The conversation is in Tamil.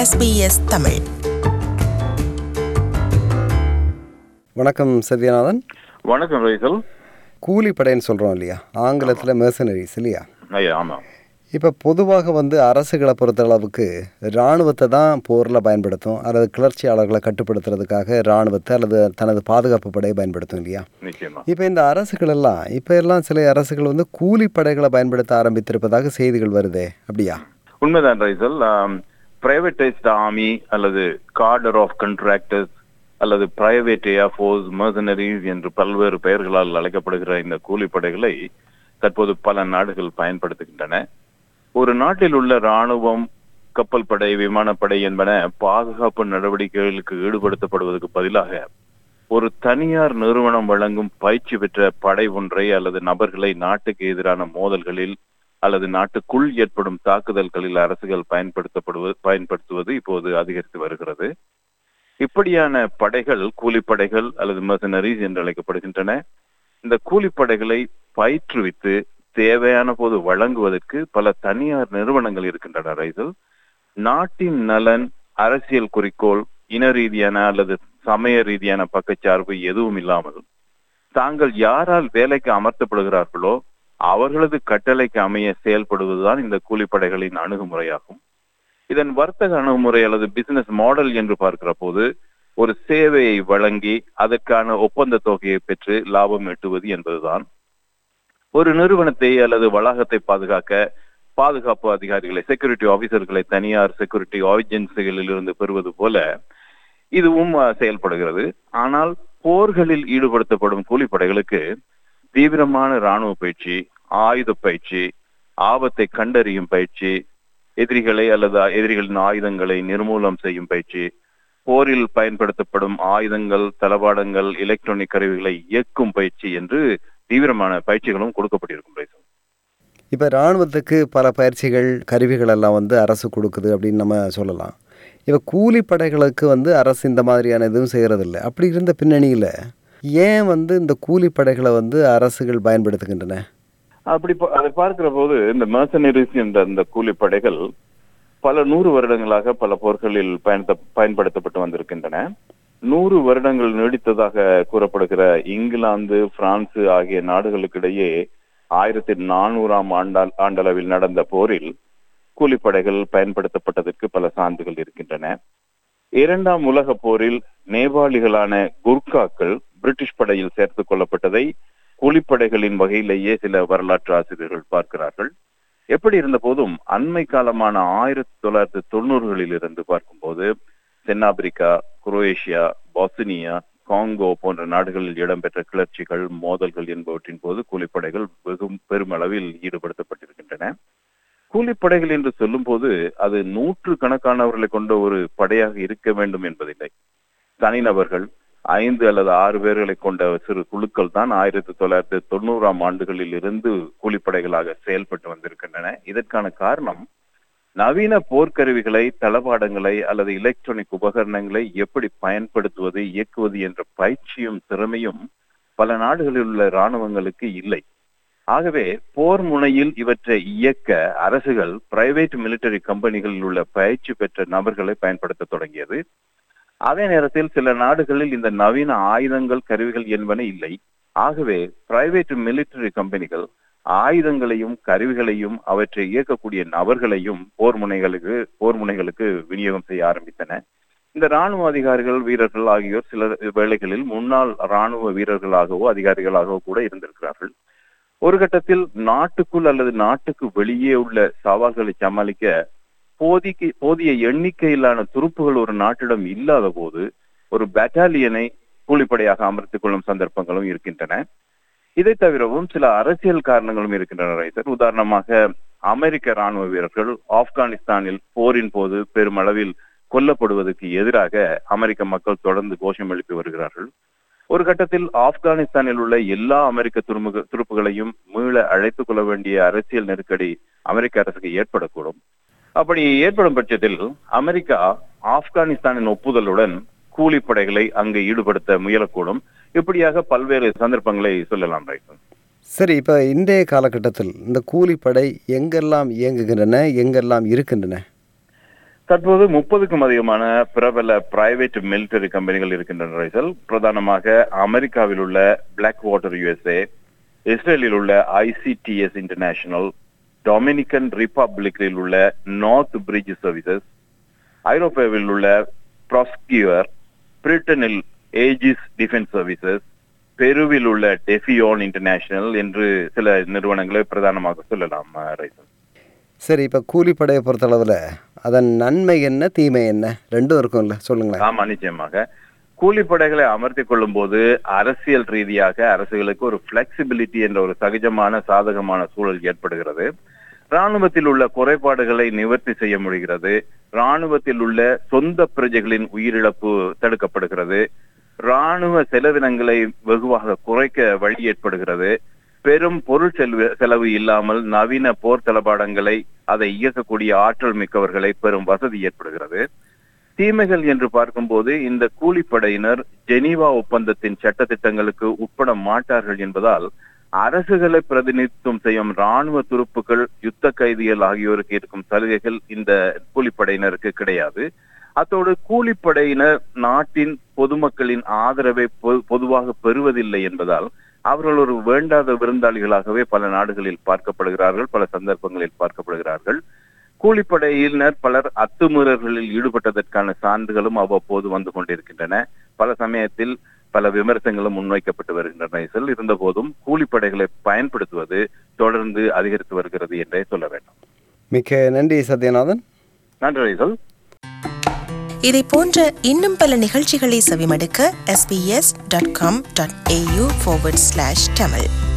SBS தமிழ் வணக்கம் சத்யநாதன் வணக்கம் ரைசல் கூலிப்படைன்னு சொல்கிறோம் இல்லையா ஆங்கிலத்தில் mercenaries இல்லையா ஐயா ஆமாம் இப்போ பொதுவாக வந்து அரசுகளை பொறுத்தளவுக்கு இராணுவத்தை தான் போரில் பயன்படுத்தும் அல்லது கிளர்ச்சியாளர்களை கட்டுப்படுத்துறதுக்காக இராணுவத்தை அல்லது தனது பாதுகாப்பு படையை பயன்படுத்தும் இல்லையா நிச்சயமா இப்போ இந்த அரசுகள் எல்லாம் இப்போ எல்லாம் சில அரசுகள் வந்து கூலிப்படைகளை பயன்படுத்த ஆரம்பித்திருப்பதாக செய்திகள் வருதே அப்படியா உண்மைதான் ரைசல் பிரைவேடைஸ்ட் ஆர்மி அல்லது கார்டர் ஆஃப் கண்ட்ராக்டர்ஸ் அல்லது பிரைவேட் ஏர்ஃபோர்ஸ் மர்சனரிஸ் என்று பல்வேறு பெயர்களால் அழைக்கப்படுகிற இந்த கூலிப்படைகளை தற்போது பல நாடுகள் பயன்படுத்துகின்றன ஒரு நாட்டில் உள்ள ராணுவம் கப்பல் படை விமானப்படை என்பன பாதுகாப்பு நடவடிக்கைகளுக்கு ஈடுபடுத்தப்படுவதற்கு பதிலாக ஒரு தனியார் நிறுவனம் வழங்கும் பயிற்சி பெற்ற படை ஒன்றை அல்லது நபர்களை நாட்டுக்கு எதிரான மோதல்களில் அல்லது நாட்டுக்குள் ஏற்படும் தாக்குதல்களில் அரசுகள் பயன்படுத்தப்படுவது பயன்படுத்துவது இப்போது அதிகரித்து வருகிறது இப்படியான படைகள் கூலிப்படைகள் அல்லது மெர்சனரிஸ் என்று அழைக்கப்படுகின்றன இந்த கூலிப்படைகளை பயிற்றுவித்து தேவையான போது வழங்குவதற்கு பல தனியார் நிறுவனங்கள் இருக்கின்றன ரைசல் நாட்டின் நலன் அரசியல் குறிக்கோள் இன ரீதியான அல்லது சமய ரீதியான பக்கச்சார்பு எதுவும் இல்லாமல் தாங்கள் யாரால் வேலைக்கு அமர்த்தப்படுகிறார்களோ அவர்களது கட்டளைக்கு அமைய செயல்படுவதுதான் இந்த கூலிப்படைகளின் அணுகுமுறையாகும் இதன் வர்த்தக அணுகுமுறை அல்லது பிசினஸ் மாடல் என்று பார்க்கிற போது ஒரு சேவையை வழங்கி அதற்கான ஒப்பந்த தொகையை பெற்று லாபம் ஈட்டுவது என்பதுதான் ஒரு நிறுவனத்தை அல்லது வளாகத்தை பாதுகாக்க பாதுகாப்பு அதிகாரிகளை செக்யூரிட்டி ஆபீசர்களை தனியார் செக்யூரிட்டி ஏஜென்சிகளில் இருந்து பெறுவது போல இதுவும் அஹ், செயல்படுகிறது ஆனால் போர்களில் ஈடுபடுத்தப்படும் கூலிப்படைகளுக்கு தீவிரமான ராணுவ பயிற்சி ஆயுத பயிற்சி ஆபத்தை கண்டறியும் பயிற்சி எதிரிகளை அல்லது எதிரிகளின் ஆயுதங்களை நிர்மூலம் செய்யும் பயிற்சி போரில் பயன்படுத்தப்படும் ஆயுதங்கள் தளவாடங்கள் எலக்ட்ரானிக் கருவிகளை இயக்கும் பயிற்சி என்று தீவிரமான பயிற்சிகளும் கொடுக்கப்பட்டிருக்கும் ரைசல். இப்போ இராணுவத்துக்கு பல பயிற்சிகள் கருவிகள் எல்லாம் வந்து அரசு கொடுக்குது அப்படின்னு நம்ம சொல்லலாம் இப்போ கூலிப்படைகளுக்கு வந்து அரசு இந்த மாதிரியான எதுவும் செய்கிறதில்ல அப்படி இருந்த பின்னணியில் ஏன் வந்து இந்த கூலிப்படைகளை வந்து அரசுகள் பயன்படுத்துகின்றன அப்படி பா- அதை பார்க்கிற போது இந்த mercenaries என்ற அந்த கூலிப்படைகள் பல நூறு வருடங்களாக பல போர்களில் பயன்படுத்த பயன்படுத்தப்பட்டு வந்திருக்கின்றன நூறு வருடங்கள் நீடித்ததாக கூறப்படுகிற இங்கிலாந்து பிரான்ஸ் ஆகிய நாடுகளுக்கிடையே ஆயிரத்தி நானூறாம் ஆண்டால் ஆண்டளவில் நடந்த போரில் கூலிப்படைகள் பயன்படுத்தப்பட்டதற்கு பல சான்றுகள் இருக்கின்றன இரண்டாம் உலக போரில் நேபாளிகளான குர்காக்கள் பிரிட்டிஷ் படையில் சேர்த்துக் கொள்ளப்பட்டதை கூலிப்படைகளின் வகையிலேயே சில வரலாற்று ஆசிரியர்கள் பார்க்கிறார்கள் எப்படி இருந்த போதும் அண்மை காலமான ஆயிரத்தி தொள்ளாயிரத்தி தொண்ணூறுகளில் இருந்து பார்க்கும்போது தென்னாப்பிரிக்கா குரோவேஷியா பாஸ்னியா காங்கோ போன்ற நாடுகளில் இடம்பெற்ற கிளர்ச்சிகள் மோதல்கள் என்பவற்றின் போது கூலிப்படைகள் வெகு பெருமளவில் ஈடுபடுத்தப்பட்டிருக்கின்றன கூலிப்படைகள் என்று சொல்லும்போது அது நூற்று கணக்கானவர்களை கொண்ட ஒரு படையாக இருக்க வேண்டும் என்பதில்லை தனிநபர்கள் ஐந்து அல்லது ஆறு பேர்களை கொண்ட சிறு குழுக்கள் தான் ஆயிரத்தி தொள்ளாயிரத்தி தொண்ணூறாம் ஆண்டுகளில் இருந்து கூலிப்படைகளாக செயல்பட்டு வந்திருக்கின்றன இதற்கான காரணம் நவீன போர்க்கருவிகளை தளவாடங்களை அல்லது எலக்ட்ரானிக் உபகரணங்களை எப்படி பயன்படுத்துவது இயக்குவது என்ற பயிற்சியும் திறமையும் பல நாடுகளில் உள்ள இராணுவங்களுக்கு இல்லை ஆகவே போர் முனையில் இவற்றை இயக்க அரசுகள் பிரைவேட் மிலிட்டரி கம்பெனிகளில் உள்ள பயிற்சி பெற்ற நபர்களை பயன்படுத்த தொடங்கியது அதே நேரத்தில் சில நாடுகளில் இந்த நவீன ஆயுதங்கள் கருவிகள் என்பன இல்லை ஆகவே பிரைவேட் மிலிட்டரி கம்பெனிகள் ஆயுதங்களையும் கருவிகளையும் அவற்றை இயக்கக்கூடிய நபர்களையும் போர் முனைகளுக்கு போர் முனைகளுக்கு விநியோகம் செய்ய ஆரம்பித்தன இந்த ராணுவ அதிகாரிகள் வீரர்கள் ஆகியோர் சில வேளைகளில் முன்னாள் ராணுவ வீரர்களாகவோ அதிகாரிகளாகவோ கூட இருந்திருக்கிறார்கள் ஒரு கட்டத்தில் நாட்டுக்குள் அல்லது நாட்டுக்கு வெளியே உள்ள சவால்களை சமாளிக்க போதிக்கு போதிய எண்ணிக்கையிலான துருப்புகள் ஒரு நாட்டிடம் இல்லாத போது ஒரு பெட்டாலியனை கூலிப்படையாக அமர்த்திக் கொள்ளும் சந்தர்ப்பங்களும் இருக்கின்றன இதை தவிரவும் சில அரசியல் காரணங்களும் இருக்கின்றன ரைசர் உதாரணமாக அமெரிக்க ராணுவ வீரர்கள் ஆப்கானிஸ்தானில் போரின் போது பெருமளவில் கொல்லப்படுவதற்கு எதிராக அமெரிக்க மக்கள் தொடர்ந்து கோஷம் எழுப்பி வருகிறார்கள் ஒரு கட்டத்தில் ஆப்கானிஸ்தானில் உள்ள எல்லா அமெரிக்க துருமுக துருப்புகளையும் மீள அழைத்துக் கொள்ள வேண்டிய அரசியல் நெருக்கடி அமெரிக்க அரசுக்கு ஏற்படக்கூடும் அப்படி ஏற்படும் பட்சத்தில் அமெரிக்கா ஆப்கானிஸ்தானின் ஒப்புதலுடன் கூலிப்படைகளை அங்கு ஈடுபடுத்த முயலக்கூடும் இப்படியாக பல்வேறு சந்தர்ப்பங்களை சொல்லலாம் ரைட் சரி இப்போ இன்றைய காலகட்டத்தில் இந்த கூலிப்படை எங்கெல்லாம் இயங்குகின்றன எங்கெல்லாம் இருக்கின்றன தற்போது முப்பதுக்கும் அதிகமான பிரபல பிரைவேட் மிலிட்டரி கம்பெனிகள் இருக்கின்றன ரைசல் பிரதானமாக அமெரிக்காவில் உள்ள பிளாக் வாட்டர் யுஎஸ்ஏ இஸ்ரேலில் உள்ள ஐசிடிஎஸ் இன்டர்நேஷனல் டொமினிக்கன் ரிப்பப்ளிக்கில் உள்ள நார்த் பிரிட்ஜ் சர்வீசஸ் ஐரோப்பாவில் உள்ள ப்ராஸ்கியூர் பிரிட்டனில் ஏஜிஸ் டிஃபென்ஸ் சர்வீசஸ் பெருவில் உள்ள டெஃபியோன் இன்டர்நேஷனல் என்று சில நிறுவனங்களை பிரதானமாக சொல்லலாம் அஹ், ரைசல் சரி இப்போ கூலிப்படையை பொறுத்தளவில் அதன் நன்மை என்ன தீமை என்ன ரெண்டும் இருக்கும்ல சொல்லுங்களேன் ஆமா நிச்சயமாக கூலிப்படைகளை அமர்த்தி கொள்ளும் போது அரசியல் ரீதியாக அரசுகளுக்கு ஒரு பிளெக்சிபிலிட்டி என்ற ஒரு சகஜமான சாதகமான சூழல் ஏற்படுகிறது ராணுவத்தில் உள்ள குறைபாடுகளை நிவர்த்தி செய்ய முடிகிறது ராணுவத்தில் உள்ள சொந்த பிரஜைகளின் உயிரிழப்பு தடுக்கப்படுகிறது ராணுவ செலவினங்களை வெகுவாக குறைக்க வழி ஏற்படுகிறது பெரும் பொருள் செல்வ செலவு இல்லாமல் நவீன போர் தளபாடங்களை அதை இயக்கக்கூடிய ஆற்றல் மிக்கவர்களை பெரும் வசதி ஏற்படுகிறது தீமைகள் என்று பார்க்கும்போது இந்த கூலிப்படையினர் ஜெனீவா ஒப்பந்தத்தின் சட்டத்திட்டங்களுக்கு உட்பட மாட்டார்கள் என்பதால் அரசுகளை பிரதிநிதித்துவம் செய்யும் ராணுவ துருப்புகள் யுத்த கைதிகள் ஆகியோருக்கு இருக்கும் சலுகைகள் இந்த கூலிப்படையினருக்கு கிடையாது அத்தோடு கூலிப்படையினர் நாட்டின் பொதுமக்களின் ஆதரவை பொ- பொதுவாக பெறுவதில்லை என்பதால் அவர்கள் ஒரு வேண்டாத விருந்தாளிகளாகவே பல நாடுகளில் பார்க்கப்படுகிறார்கள் பல சந்தர்ப்பங்களில் பார்க்கப்படுகிறார்கள் கூலிப்படையினர் பலர் அத்துமீறல்களில் ஈடுபட்டதற்கான சான்றுகளும் அவ்வப்போது வந்து கொண்டிருக்கின்றன பல சமயத்தில் பல விமர்சனங்களும் முன்வைக்கப்பட்டு வருகின்றன இதில் இருந்தபோதும் கூலிப்படைகளை பயன்படுத்துவது தொடர்ந்து அதிகரித்து வருகிறது என்றே சொல்ல வேண்டும் மிக்க நன்றி சத்யநாதன் நன்றி ரைசல் இதை போன்ற இன்னும் பல நிகழ்ச்சிகளை செவிமடுக்க sbs.com.au forward slash tamil